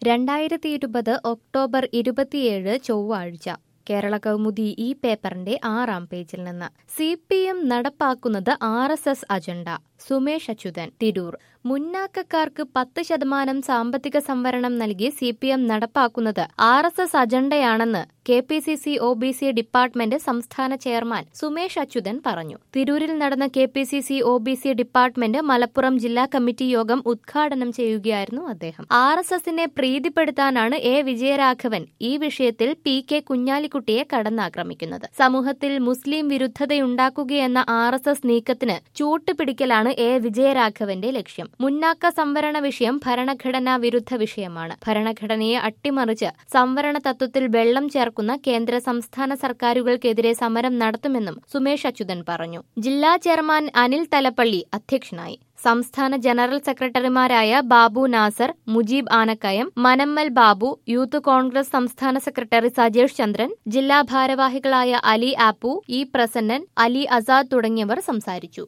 രണ്ടായിരത്തി ഇരുപത് ഒക്ടോബർ ഇരുപത്തിയേഴ് ചൊവ്വാഴ്ച കേരള കൗമുദി ഈ പേപ്പറിന്റെ ആറാം പേജിൽ നിന്ന് സി പി എം നടപ്പാക്കുന്നത് R S S agenda Sumesh Achuthan Tirur മുന്നാക്കക്കാർക്ക് പത്ത് ശതമാനം സാമ്പത്തിക സംവരണം നൽകി സി പി എം നടപ്പാക്കുന്നത് ആർ എസ് എസ് അജണ്ടയാണെന്ന് K P C C O B C department സംസ്ഥാന ചെയർമാൻ സുമേഷ് അച്യുതൻ പറഞ്ഞു തിരൂരിൽ നടന്ന K P C C O B C department Malappuram ജില്ലാ കമ്മിറ്റി യോഗം ഉദ്ഘാടനം ചെയ്യുകയായിരുന്നു അദ്ദേഹം ആർ എസ് എസിനെ പ്രീതിപ്പെടുത്താനാണ് എ വിജയരാഘവൻ ഈ വിഷയത്തിൽ പി കെ കുഞ്ഞാലിക്കുട്ടിയെ കടന്നാക്രമിക്കുന്നത് സമൂഹത്തിൽ മുസ്ലിം വിരുദ്ധതയുണ്ടാക്കുകയെന്ന ആർ എസ് എസ് നീക്കത്തിന് ചൂട്ടുപിടിക്കലാണ് എ വിജയരാഘവന്റെ ലക്ഷ്യം മുന്നാക്ക സംവരണ വിഷയം ഭരണഘടനാ വിരുദ്ധ വിഷയമാണ് ഭരണഘടനയെ അട്ടിമറിച്ച് സംവരണ തത്വത്തിൽ വെള്ളം ചേർക്കുന്ന കേന്ദ്ര സംസ്ഥാന സർക്കാരുകൾക്കെതിരെ സമരം നടത്തുമെന്നും സുമേഷ് അച്യുതൻ പറഞ്ഞു ജില്ലാ ചെയർമാൻ അനിൽ തലപ്പള്ളി അധ്യക്ഷനായി സംസ്ഥാന ജനറൽ സെക്രട്ടറിമാരായ ബാബു നാസർ മുജീബ് ആനക്കയം മനമ്മൽ ബാബു യൂത്ത് കോൺഗ്രസ് സംസ്ഥാന സെക്രട്ടറി സജേഷ് ചന്ദ്രൻ ജില്ലാ ഭാരവാഹികളായ അലി ആപ്പു ഇ പ്രസന്നൻ അലി ആസാദ് തുടങ്ങിയവർ സംസാരിച്ചു